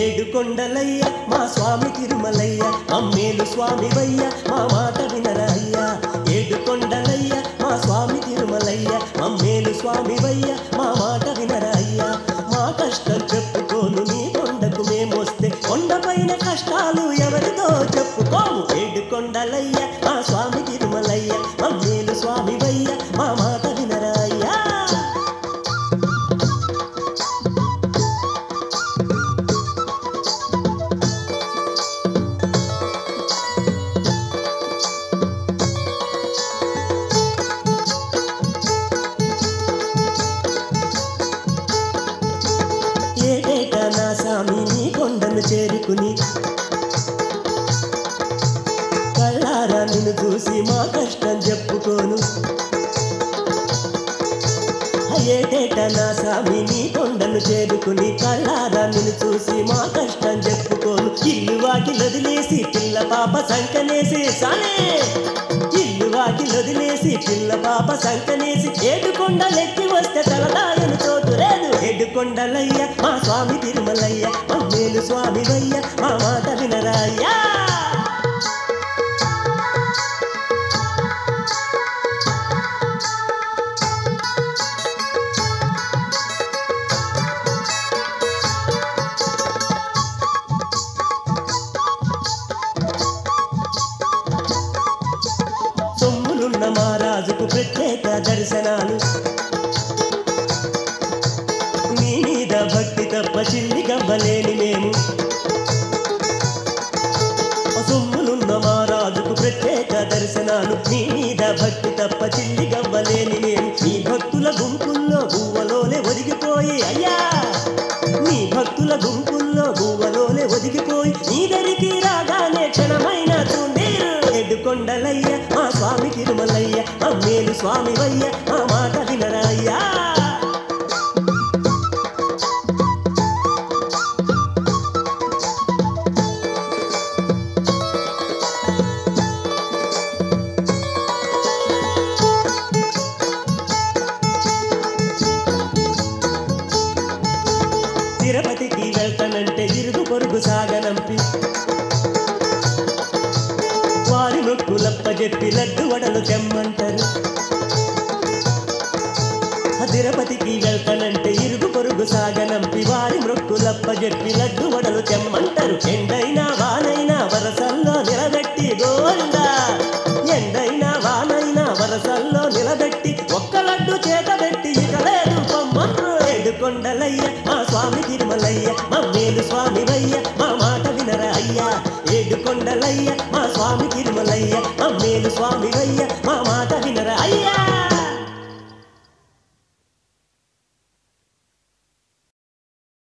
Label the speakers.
Speaker 1: ఏడు కొండలయ్య మా స్వామి తిరుమలయ్య అమ్మేలు స్వామి వయ్య మా మాట వినరయ్య ఏడు కొండలయ్య మా స్వామి తిరుమలయ్య అమ్మేలు స్వామి వయ్య మా మాట వినరయ్య మా కష్టం చెప్పుకోను నీ కొండకు మేమొస్తే కొండపైన కష్టాలు ఎవరితో చెప్పుకోము ఏడు కొండలయ్య మా స్వామి తిరుమలయ్య అమ్మేలు స్వామి వయ్య మా మాట వినరయ్యా ఏటేటా నా సామి నీ కొండను చేరుకుని కళ్ళారా నిన్ను చూసి మా కష్టం చెప్పుకోను ఏటేటా నా సామి నీ కొండను చేరుకుని కళ్ళారా నిన్ను చూసి మా కష్టం చెప్పుకోను ఇల్లు వాకి వదిలేసి పిల్ల పాప సంకనేసి సానే ఇల్లు వాకి వదిలేసి పిల్ల పాప సంకనేసి ఏడుకొండ లెక్కి వస్తే తలదాయను చోటు లేదు ఏడుకొండలయ్య మా స్వామి తిరుమలయ్య అమ్మేలు స్వామి వయ్య మా మాట వినరాయ్యా సొమ్ములున్న మహారాజుకు ప్రత్యేక దర్శనాలు నీ మీద భక్తి తప్ప చిల్లి గవ్వలేని మేము సొమ్ములున్న మహారాజుకు ప్రత్యేక దర్శనాలు నీ మీద భక్తి తప్ప చిల్లి గవ్వలేని మేము నీ భక్తుల గుంపుల్లో గువ్వలోనే ఒదిగిపోయి అయ్యా నీ భక్తుల గుంపుల్లో గువ్వలోనే ఒదిగిపోయి నీ దరికి రాగానే క్షణమైన చూడీరు ఎడ్డుకొండలయ్య మా స్వామి తిరుమలయ్య అమ్మేలు స్వామి వయ్య మా మాట వినరాయ్యా తిరుపతికి వెళ్తానంటే ఇరుగు పొరుగు సాగనంపి వారి నొక్కులప్ప చెప్పి లడ్డు వడలు తెమ్మంటారు ఆ తిరుపతికి వెళ్తానంటే ఇరుగు పొరుగు సాగనంపి వారి మొక్కులప్ప చెప్పి లడ్డు వడలు తెమ్మంటారు ఎండైనా వానైనా వరసల్లో నిలబెట్టి గోవిందా ఎండైనా వానైనా వరసల్లో నిలబెట్టి ఒక్క లడ్డు చేత పెట్టి ఇక లేదు పొమ్మండ్రు ఏడుకొండలయ్య మా స్వామి తిరుమలయ్య మమ్మేలు స్వామి వయ్య మా మాట వినరా అయ్యా ఏడుకొండలయ్య మా స్వామి తిరుమలయ్య మమ్మేలు స్వామి వయ్య మా